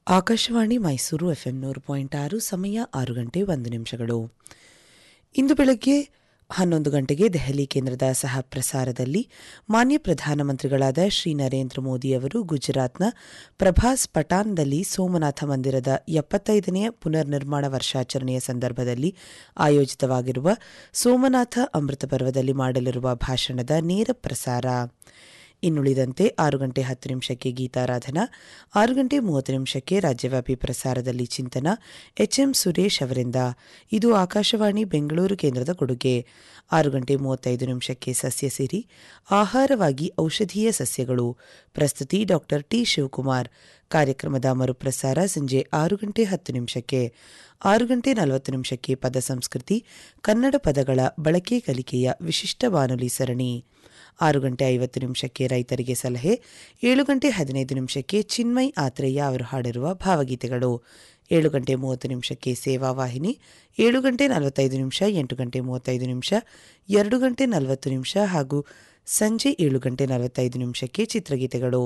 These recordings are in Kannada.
ಆಕಾಶವಾಣಿ ಮೈಸೂರು ಎಫ್ಎಂ ನೂರು ಪಾಯಿಂಟ್ ಆರು ಸಮಯ ಆರು ಗಂಟೆ ಒಂದು ನಿಮಿಷಗಳು ಇಂದು ಬೆಳಗ್ಗೆ ಹನ್ನೊಂದು ಗಂಟೆಗೆ ದೆಹಲಿ ಕೇಂದ್ರದ ಸಹ ಪ್ರಸಾರದಲ್ಲಿ ಮಾನ್ಯ ಪ್ರಧಾನಮಂತ್ರಿಗಳಾದ ಶ್ರೀ ನರೇಂದ್ರ ಮೋದಿ ಅವರು ಗುಜರಾತ್ನ ಪ್ರಭಾಸ್ ಪಟಾನ್ದಲ್ಲಿ ಸೋಮನಾಥ ಮಂದಿರದ ಎಪ್ಪತ್ತೈದನೆಯ ಪುನರ್ ನಿರ್ಮಾಣ ವರ್ಷಾಚರಣೆಯ ಸಂದರ್ಭದಲ್ಲಿ ಆಯೋಜಿತವಾಗಿರುವ ಸೋಮನಾಥ ಅಮೃತ ಪರ್ವದಲ್ಲಿ ಮಾಡಲಿರುವ ಭಾಷಣದ ನೇರ ಪ್ರಸಾರ ಇನ್ನುಳಿದಂತೆ ಆರು ಗಂಟೆ ಹತ್ತು ನಿಮಿಷಕ್ಕೆ ಗೀತಾರಾಧನಾ ಆರು ಗಂಟೆ ಮೂವತ್ತು ನಿಮಿಷಕ್ಕೆ ರಾಜ್ಯವ್ಯಾಪಿ ಪ್ರಸಾರದಲ್ಲಿ ಚಿಂತನ ಎಚ್ಎಂ ಸುರೇಶ್ ಅವರಿಂದ ಇದು ಆಕಾಶವಾಣಿ ಬೆಂಗಳೂರು ಕೇಂದ್ರದ ಕೊಡುಗೆ ಆರು ಗಂಟೆ ಮೂವತ್ತೈದು ನಿಮಿಷಕ್ಕೆ ಸಸ್ಯ ಸಿರಿ ಆಹಾರವಾಗಿ ಔಷಧೀಯ ಸಸ್ಯಗಳು ಪ್ರಸ್ತುತಿ ಡಾಕ್ಟರ್ ಟಿ ಶಿವಕುಮಾರ್ ಕಾರ್ಯಕ್ರಮದ ಮರುಪ್ರಸಾರ ಸಂಜೆ ಆರು ಗಂಟೆ ಹತ್ತು ನಿಮಿಷಕ್ಕೆ ಆರು ಗಂಟೆ ನಲವತ್ತು ನಿಮಿಷಕ್ಕೆ ಪದ ಸಂಸ್ಕೃತಿ ಕನ್ನಡ ಪದಗಳ ಬಳಕೆ ಕಲಿಕೆಯ ವಿಶಿಷ್ಟ ಬಾನುಲಿ ಸರಣಿ ಆರು ಗಂಟೆ ಐವತ್ತು ನಿಮಿಷಕ್ಕೆ ರೈತರಿಗೆ ಸಲಹೆ ಏಳು ಗಂಟೆ ಹದಿನೈದು ನಿಮಿಷಕ್ಕೆ ಚಿನ್ಮಯ್ ಆತ್ರೇಯ ಅವರು ಹಾಡಿರುವ ಭಾವಗೀತೆಗಳು ಏಳು ಗಂಟೆ ಮೂವತ್ತು ನಿಮಿಷಕ್ಕೆ ಸೇವಾ ವಾಹಿನಿ ಏಳು ಗಂಟೆ ನಲವತ್ತೈದು ನಿಮಿಷ ಎಂಟು ಗಂಟೆ ಮೂವತ್ತೈದು ನಿಮಿಷ ಎರಡು ಗಂಟೆ ನಲವತ್ತು ನಿಮಿಷ ಹಾಗೂ ಸಂಜೆ ಏಳು ಗಂಟೆ ನಲವತ್ತೈದು ನಿಮಿಷಕ್ಕೆ ಚಿತ್ರಗೀತೆಗಳು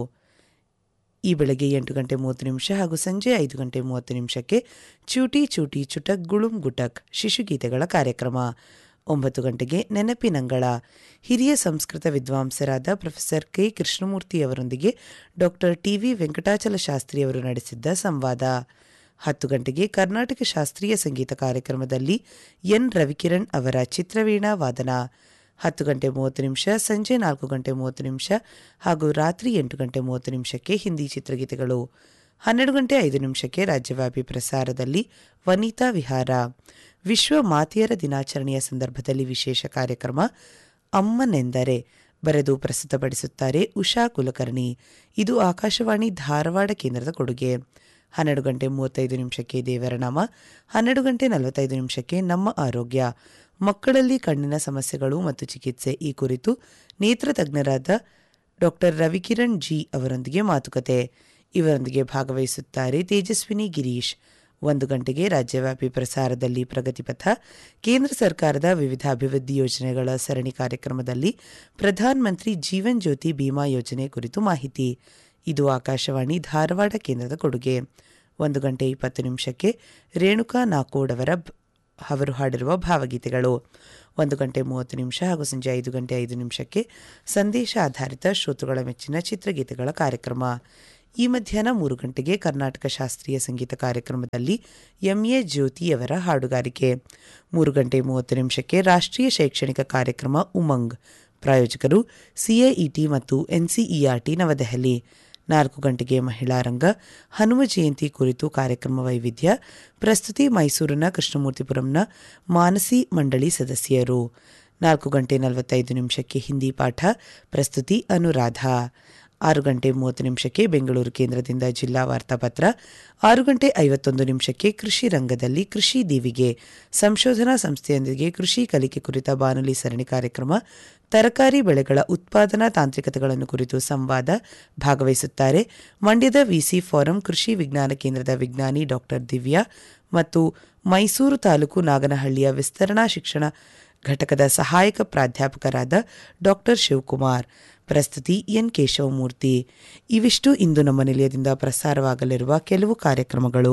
ಈ ಬೆಳಗ್ಗೆ ಎಂಟು ಗಂಟೆ ಮೂವತ್ತು ನಿಮಿಷ ಹಾಗೂ ಸಂಜೆ ಐದು ಗಂಟೆ ಮೂವತ್ತು ನಿಮಿಷಕ್ಕೆ ಚೂಟಿ ಚೂಟಿ ಚುಟಕ್ ಗುಳುಂ ಗುಟಕ್ ಶಿಶುಗೀತೆಗಳ ಕಾರ್ಯಕ್ರಮ ಒಂಬತ್ತು ಗಂಟೆಗೆ ನೆನಪಿನಂಗಳ ಹಿರಿಯ ಸಂಸ್ಕೃತ ವಿದ್ವಾಂಸರಾದ ಪ್ರೊಫೆಸರ್ ಕೆ ಕೃಷ್ಣಮೂರ್ತಿ ಅವರೊಂದಿಗೆ ಡಾಕ್ಟರ್ ಟಿವಿ ವೆಂಕಟಾಚಲ ಶಾಸ್ತ್ರಿ ಅವರು ನಡೆಸಿದ್ದ ಸಂವಾದ ಹತ್ತು ಗಂಟೆಗೆ ಕರ್ನಾಟಕ ಶಾಸ್ತ್ರೀಯ ಸಂಗೀತ ಕಾರ್ಯಕ್ರಮದಲ್ಲಿ ಎನ್ ರವಿಕಿರಣ್ ಅವರ ಚಿತ್ರವೀಣಾ ವಾದನ ಹತ್ತು ಗಂಟೆ ಮೂವತ್ತು ನಿಮಿಷ ಸಂಜೆ ನಾಲ್ಕು ಗಂಟೆ ಮೂವತ್ತು ನಿಮಿಷ ಹಾಗೂ ರಾತ್ರಿ ಎಂಟು ಗಂಟೆ ಮೂವತ್ತು ನಿಮಿಷಕ್ಕೆ ಹಿಂದಿ ಚಿತ್ರಗೀತೆಗಳು ಹನ್ನೆರಡು ಗಂಟೆ ಐದು ನಿಮಿಷಕ್ಕೆ ರಾಜ್ಯವ್ಯಾಪಿ ಪ್ರಸಾರದಲ್ಲಿ ವನಿತಾ ವಿಹಾರ ವಿಶ್ವ ಮಾತೆಯರ ದಿನಾಚರಣೆಯ ಸಂದರ್ಭದಲ್ಲಿ ವಿಶೇಷ ಕಾರ್ಯಕ್ರಮ ಅಮ್ಮನೆಂದರೆ ಬರೆದು ಪ್ರಸ್ತುತಪಡಿಸುತ್ತಾರೆ ಉಷಾ ಕುಲಕರ್ಣಿ ಇದು ಆಕಾಶವಾಣಿ ಧಾರವಾಡ ಕೇಂದ್ರದ ಕೊಡುಗೆ ಹನ್ನೆರಡು ಗಂಟೆ ಮೂವತ್ತೈದು ನಿಮಿಷಕ್ಕೆ ದೇವರ ನಾಮ ಹನ್ನೆರಡು ಗಂಟೆ ನಲವತ್ತೈದು ನಿಮಿಷಕ್ಕೆ ನಮ್ಮ ಆರೋಗ್ಯ ಮಕ್ಕಳಲ್ಲಿ ಕಣ್ಣಿನ ಸಮಸ್ಯೆಗಳು ಮತ್ತು ಚಿಕಿತ್ಸೆ ಈ ಕುರಿತು ನೇತ್ರ ತಜ್ಞರಾದ ಡಾಕ್ಟರ್ ರವಿಕಿರಣ್ ಜಿ ಅವರೊಂದಿಗೆ ಮಾತುಕತೆ ಇವರೊಂದಿಗೆ ಭಾಗವಹಿಸುತ್ತಾರೆ ತೇಜಸ್ವಿನಿ ಗಿರೀಶ್ ಒಂದು ಗಂಟೆಗೆ ರಾಜ್ಯವ್ಯಾಪಿ ಪ್ರಸಾರದಲ್ಲಿ ಪ್ರಗತಿಪಥ ಕೇಂದ್ರ ಸರ್ಕಾರದ ವಿವಿಧ ಅಭಿವೃದ್ಧಿ ಯೋಜನೆಗಳ ಸರಣಿ ಕಾರ್ಯಕ್ರಮದಲ್ಲಿ ಪ್ರಧಾನ ಮಂತ್ರಿ ಜೀವನ್ ಜ್ಯೋತಿ ಬಿಮಾ ಯೋಜನೆ ಕುರಿತು ಮಾಹಿತಿ ಇದು ಆಕಾಶವಾಣಿ ಧಾರವಾಡ ಕೇಂದ್ರದ ಕೊಡುಗೆ ಒಂದು ಗಂಟೆ ಇಪ್ಪತ್ತು ನಿಮಿಷಕ್ಕೆ ರೇಣುಕಾ ನಾಕೋಡ್ ಅವರ ಅವರು ಹಾಡಿರುವ ಭಾವಗೀತೆಗಳು ಒಂದು ಗಂಟೆ ಮೂವತ್ತು ನಿಮಿಷ ಹಾಗೂ ಸಂಜೆ ಐದು ಗಂಟೆ ಐದು ನಿಮಿಷಕ್ಕೆ ಸಂದೇಶ ಆಧಾರಿತ ಶ್ರೋತೃಗಳ ಮೆಚ್ಚಿನ ಚಿತ್ರಗೀತೆಗಳ ಕಾರ್ಯಕ್ರಮ ಈ ಮಧ್ಯಾಹ್ನ ಮೂರು ಗಂಟೆಗೆ ಕರ್ನಾಟಕ ಶಾಸ್ತ್ರೀಯ ಸಂಗೀತ ಕಾರ್ಯಕ್ರಮದಲ್ಲಿ ಎಂಎ ಜ್ಯೋತಿಯವರ ಹಾಡುಗಾರಿಕೆ ಮೂರು ಗಂಟೆ ಮೂವತ್ತು ನಿಮಿಷಕ್ಕೆ ರಾಷ್ಟ್ರೀಯ ಶೈಕ್ಷಣಿಕ ಕಾರ್ಯಕ್ರಮ ಉಮಂಗ್ ಪ್ರಾಯೋಜಕರು ಸಿಎಇಟಿ ಮತ್ತು ಎನ್ಸಿಇಆರ್ಟಿ ನವದೆಹಲಿ ನಾಲ್ಕು ಗಂಟೆಗೆ ಮಹಿಳಾ ರಂಗ ಹನುಮ ಜಯಂತಿ ಕುರಿತು ಕಾರ್ಯಕ್ರಮ ವೈವಿಧ್ಯ ಪ್ರಸ್ತುತಿ ಮೈಸೂರಿನ ಕೃಷ್ಣಮೂರ್ತಿಪುರಂನ ಮಾನಸಿ ಮಂಡಳಿ ಸದಸ್ಯರು ನಾಲ್ಕು ಗಂಟೆ ನಲವತ್ತೈದು ನಿಮಿಷಕ್ಕೆ ಹಿಂದಿ ಪಾಠ ಪ್ರಸ್ತುತಿ ಅನುರಾಧ ಆರು ಗಂಟೆ ಮೂವತ್ತು ನಿಮಿಷಕ್ಕೆ ಬೆಂಗಳೂರು ಕೇಂದ್ರದಿಂದ ಜಿಲ್ಲಾ ವಾರ್ತಾಪತ್ರ ಆರು ಗಂಟೆ ಐವತ್ತೊಂದು ನಿಮಿಷಕ್ಕೆ ಕೃಷಿ ರಂಗದಲ್ಲಿ ಕೃಷಿ ದೀವಿಗೆ ಸಂಶೋಧನಾ ಸಂಸ್ಥೆಯೊಂದಿಗೆ ಕೃಷಿ ಕಲಿಕೆ ಕುರಿತ ಬಾನುಲಿ ಸರಣಿ ಕಾರ್ಯಕ್ರಮ ತರಕಾರಿ ಬೆಳೆಗಳ ಉತ್ಪಾದನಾ ತಾಂತ್ರಿಕತೆಗಳನ್ನು ಕುರಿತು ಸಂವಾದ ಭಾಗವಹಿಸುತ್ತಾರೆ ಮಂಡ್ಯದ ವಿಸಿ ಫಾರಂ ಕೃಷಿ ವಿಜ್ಞಾನ ಕೇಂದ್ರದ ವಿಜ್ಞಾನಿ ಡಾಕ್ಟರ್ ದಿವ್ಯಾ ಮತ್ತು ಮೈಸೂರು ತಾಲೂಕು ನಾಗನಹಳ್ಳಿಯ ವಿಸ್ತರಣಾ ಶಿಕ್ಷಣ ಘಟಕದ ಸಹಾಯಕ ಪ್ರಾಧ್ಯಾಪಕರಾದ ಡಾಕ್ಟರ್ ಶಿವಕುಮಾರ್ ಪ್ರಸ್ತುತಿ ಎನ್ ಕೇಶವಮೂರ್ತಿ ಇವಿಷ್ಟು ಇಂದು ನಮ್ಮ ನಿಲಯದಿಂದ ಪ್ರಸಾರವಾಗಲಿರುವ ಕೆಲವು ಕಾರ್ಯಕ್ರಮಗಳು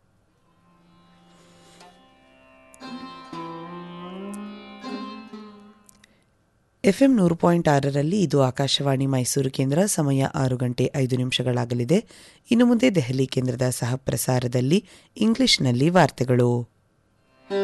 ಎಫ್ಎಂ ನೂರು ಪಾಯಿಂಟ್ ಆರರಲ್ಲಿ ಇದು ಆಕಾಶವಾಣಿ ಮೈಸೂರು ಕೇಂದ್ರ ಸಮಯ ಆರು ಗಂಟೆ ಐದು ನಿಮಿಷಗಳಾಗಲಿದೆ ಇನ್ನು ಮುಂದೆ ದೆಹಲಿ ಕೇಂದ್ರದ ಸಹ ಪ್ರಸಾರದಲ್ಲಿ ಇಂಗ್ಲಿಷ್ನಲ್ಲಿ ವಾರ್ತೆಗಳು